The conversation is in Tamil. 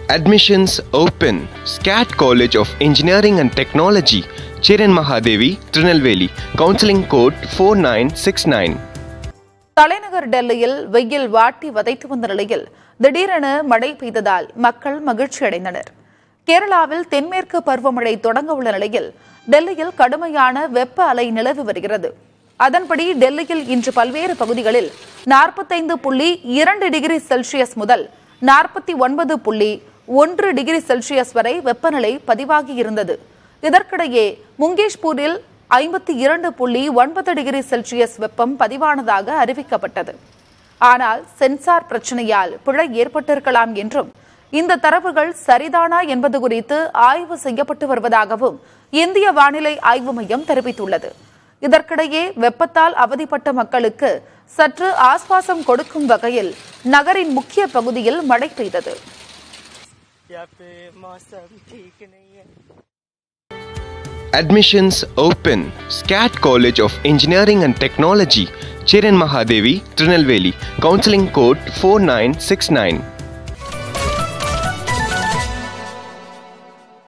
Admissions open. SCAT College of Engineering and Technology, Chiran Mahadevi, Trinelveli. Counseling code 4969. தலைநகர் டெல்லியில் வெயில் வாட்டி வதைத்து வந்த நிலையில் திடீரென மழை பெய்ததால் மக்கள் மகிழ்ச்சி அடைந்தனர் கேரளாவில் தென்மேற்கு பருவமழை தொடங்க உள்ள நிலையில் டெல்லியில் கடுமையான வெப்ப அலை நிலவி வருகிறது அதன்படி டெல்லியில் இன்று பல்வேறு பகுதிகளில் நாற்பத்தைந்து புள்ளி இரண்டு டிகிரி செல்சியஸ் முதல் நாற்பத்தி ஒன்பது புள்ளி ஒன்று டிகிரி செல்சியஸ் வரை வெப்பநிலை பதிவாகி இருந்தது இதற்கிடையே முங்கேஷ்பூரில் ஐம்பத்தி இரண்டு புள்ளி ஒன்பது டிகிரி செல்சியஸ் வெப்பம் பதிவானதாக அறிவிக்கப்பட்டது ஆனால் சென்சார் பிரச்சனையால் பிழை ஏற்பட்டிருக்கலாம் என்றும் இந்த தரவுகள் சரிதானா என்பது குறித்து ஆய்வு செய்யப்பட்டு வருவதாகவும் இந்திய வானிலை ஆய்வு மையம் தெரிவித்துள்ளது இதற்கிடையே வெப்பத்தால் அவதிப்பட்ட மக்களுக்கு சற்று ஆஸ்வாசம் கொடுக்கும் வகையில் நகரின் முக்கிய பகுதியில் மழை பெய்தது यहाँ पे मौसम ठीक नहीं है Admissions open. SCAT College of Engineering and Technology, Chiran Mahadevi, Trinelveli. Counseling code 4969.